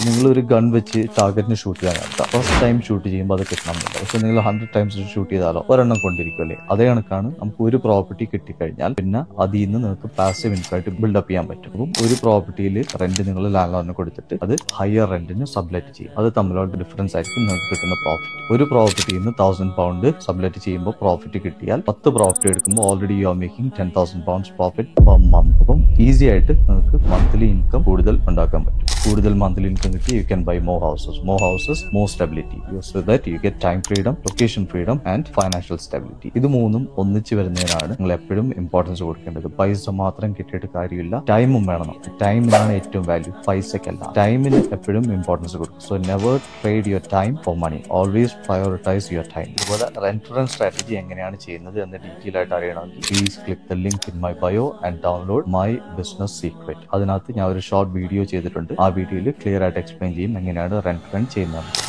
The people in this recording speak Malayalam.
നിങ്ങൾ ഒരു ഗൺ വെച്ച് ടാർഗറ്റിന് ഷൂട്ട് ചെയ്യാൻ നടത്താം ഫസ്റ്റ് ടൈം ഷൂട്ട് ചെയ്യുമ്പോൾ അത് കിട്ടണമെന്നില്ല പക്ഷെ നിങ്ങൾ ഹൺഡ്രഡ് ടൈംസ് ഷൂട്ട് ചെയ്താലോ ഒരെണ്ണം കൊണ്ടിരിക്കുമല്ലേ അതേ കണക്കാണ് നമുക്ക് ഒരു പ്രോപ്പർട്ടി കിട്ടിക്കഴിഞ്ഞാൽ പിന്നെ അതിൽ നിന്ന് നിങ്ങൾക്ക് പാസീവ് ഇൻകമായിട്ട് ബിൽഡപ്പ് ചെയ്യാൻ പറ്റും അപ്പം ഒരു പ്രോപ്പർട്ടിയിൽ റെന്റ് നിങ്ങൾ ലാൻഡ് ലോണിന് കൊടുത്തിട്ട് അത് ഹയർ റെന്റിന് സബ്ലെറ്റ് ചെയ്യും അത് തമ്മിലുള്ള ഡിഫറൻസ് ആയിരിക്കും നിങ്ങൾക്ക് കിട്ടുന്ന പ്രോഫിറ്റ് ഒരു പ്രോപ്പർട്ടിയിൽ നിന്ന് തൗസൻഡ് പൗണ്ട് സബ്ലെറ്റ് ചെയ്യുമ്പോൾ പ്രോഫിറ്റ് കിട്ടിയാൽ പത്ത് പ്രോപ്പർട്ടി എടുക്കുമ്പോൾ already you are making ten thousand pounds profit per month അപ്പം ഈസി ആയിട്ട് നിങ്ങൾക്ക് മന്ത്ലി ഇൻകം കൂടുതൽ ഉണ്ടാക്കാൻ പറ്റും കൂടുതൽ മന്ത്ലി ഇൻകം കിട്ടി you can buy more houses more houses more stability so that you get time freedom location freedom and financial stability ഇത് മൂന്നും ഒന്നിച്ച് വരുന്നതിനാണ് നിങ്ങൾ എപ്പോഴും ഇമ്പോർട്ടൻസ് കൊടുക്കേണ്ടത് പൈസ മാത്രം കിട്ടിയിട്ട് കാര്യമില്ല ടൈമും വേണം ടൈമിനാണ് ഏറ്റവും വാല്യൂ പൈസക്കല്ല ടൈമിന് എപ്പോഴും ഇമ്പോർട്ടൻസ് കൊടുക്കും so never trade your time for money always prioritise your time ഇതുപോലെ റെന്റ് റൺ സ്ട്രാറ്റജി എങ്ങനെയാണ് ചെയ്യുന്നത് എന്ന് ഡീറ്റെയിൽ ആയിട്ട് അറിയണമെങ്കിൽ please click the link in my bio and download my business secret അതിനകത്ത് ഞാൻ ഒരു ഷോർട്ട് വീഡിയോ ചെയ്തിട്ടുണ്ട് ആ വീഡിയോയിൽ ക്ലിയർ ആയിട്ട് എക്സ്പ്ലെയിൻ ചെയ്യും എങ്ങനെയാണ് റെന്റ് റൺ ചെയ്യുന്നത്